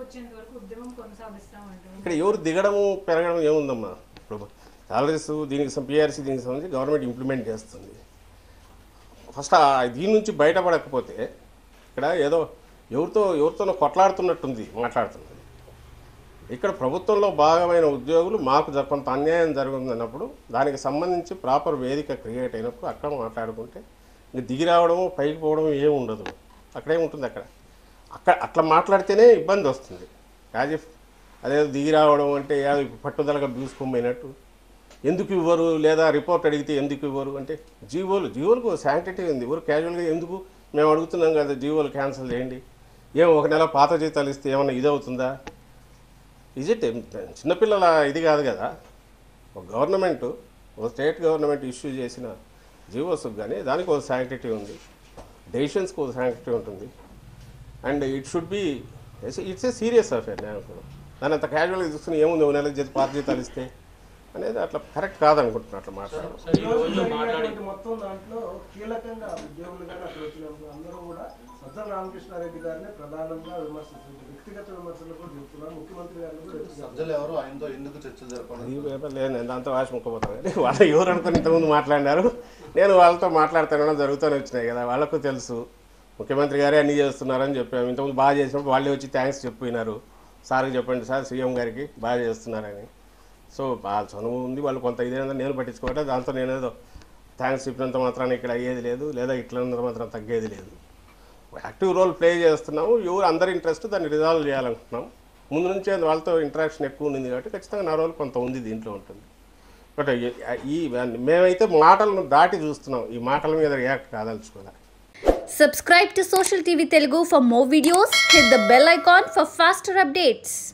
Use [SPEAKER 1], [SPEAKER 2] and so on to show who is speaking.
[SPEAKER 1] వచ్చేంత వరకు ఉద్యమం కొనసాగిస్తామంటారు
[SPEAKER 2] ఇక్కడ ఎవరు దిగడము పెరగడం ఏముందమ్మా ఇప్పుడు సాలరీస్ దీనికి పిఆర్సీ దీనికి సంబంధించి గవర్నమెంట్ ఇంప్లిమెంట్ చేస్తుంది ఫస్ట్ ఆ దీని నుంచి బయటపడకపోతే ఇక్కడ ఏదో ఎవరితో ఎవరితోనో కొట్లాడుతున్నట్టుంది మాట్లాడుతున్నది ఇక్కడ ప్రభుత్వంలో భాగమైన ఉద్యోగులు మాకు జ- కొంత అన్యాయం జరుగుతుందన్నప్పుడు దానికి సంబంధించి ప్రాపర్ వేదిక క్రియేట్ అయినప్పుడు అక్కడ మాట్లాడుకుంటే ఇంక దిగి రావడము పైకి పోవడం ఏమి ఉండదు అక్కడే ఉంటుంది అక్కడ అక్కడ అట్లా మాట్లాడితేనే ఇబ్బంది వస్తుంది యాజ్ ఇఫ్ అదే దిగి రావడం అంటే యా పట్టుదలగా దూసుకోమైనట్టు ఎందుకు ఇవ్వరు లేదా రిపోర్ట్ అడిగితే ఎందుకు ఇవ్వరు అంటే జీవోలు జీవోలకు శాంటిటీ ఉంది ఎవరు క్యాజువల్గా ఎందుకు మేము అడుగుతున్నాం కదా జీవోలు క్యాన్సిల్ చేయండి ఏం ఒక నెల పాత జీతాలు ఇస్తే ఏమన్నా ఇది అవుతుందా ఇజ్ ఇట్ చిన్నపిల్లల ఇది కాదు కదా ఒక గవర్నమెంట్ ఒక స్టేట్ గవర్నమెంట్ ఇష్యూ చేసిన జీవోస్కి కానీ దానికి ఒక శాంక్టిటీ ఉంది డెసిషన్స్కి ఒక శాంక్టిటీ ఉంటుంది and it should be it's a serious affair నేను అనుకున్నాను దాన్ని అంత క్యాజువల్గా తీసుకుని ఏముంది ఒక నెలకి జీత పాత జీతాలు ఇస్తే అనేది అట్లా కరెక్ట్ కాదనుకుంటున్నా అట్లా మాట్లాడడం
[SPEAKER 3] ఈ రోజు జరిగినటువంటి మొత్తం దాంట్లో కీలకంగా ఉద్యోగులు కానీ అక్కడ వచ్చిన అందరూ కూడా సజ్జల రామకృష్ణారెడ్డి గారిని ప్రధానంగా విమర్శిస్తున్నారు వ్యక్తిగత విమర్శలు కూడా చెప్తున్నారు ముఖ్యమంత్రి గారిని కూడా వ్యక్తిగత
[SPEAKER 4] సజ్జలు ఎవరు ఆయనతో ఎందుకు చర్చలు జరపడం
[SPEAKER 2] అది పేపర్ లేదు నేను దాంతో వాసి ముక్కపోతాను కానీ వాళ్ళు ఎవరు అనుకుని ఇంతకుముందు మాట్లాడినారు నేను వాళ్ళతో మాట్లాడుతానడం జరుగుతూనే వచ్చినాయి కదా వాళ్ళకు తెలుసు ముఖ్యమంత్రి గారే అన్నీ చేస్తున్నారని చెప్పాము ఇంతకుముందు బాగా చేసినప్పుడు వాళ్ళే వచ్చి థ్యాంక్స్ చెప్పినారు సార్కి చెప్పండి సార్ సీఎం గారికి బాగా చేస్తున్నారని సో వాళ్ళ చనువు ఉంది వాళ్ళు కొంత ఇదేదో నేను పట్టించుకోవట్లేదు దాంతో నేనేదో థ్యాంక్స్ చెప్పినంత మాత్రాన ఇక్కడ అయ్యేది లేదు లేదా ఇట్లన్నంత మాత్రం తగ్గేది లేదు యాక్టివ్ రోల్ ప్లే చేస్తున్నాము ఎవరు అందరి ఇంట్రెస్ట్ దాన్ని రిజాల్వ్ చేయాలనుకుంటున్నాం ముందు నుంచే వాళ్ళతో ఇంటరాక్షన్ ఎక్కువ ఉంది కాబట్టి ఖచ్చితంగా నా రోల్ కొంత ఉంది దీంట్లో ఉంటుంది బట్ ఈ మేమైతే మాటలను దాటి చూస్తున్నాం ఈ మాటల మీద రియాక్ట్ కాదలుచుకోవాలి
[SPEAKER 5] Subscribe to Social TV Telugu for more videos. Hit the bell icon for faster updates.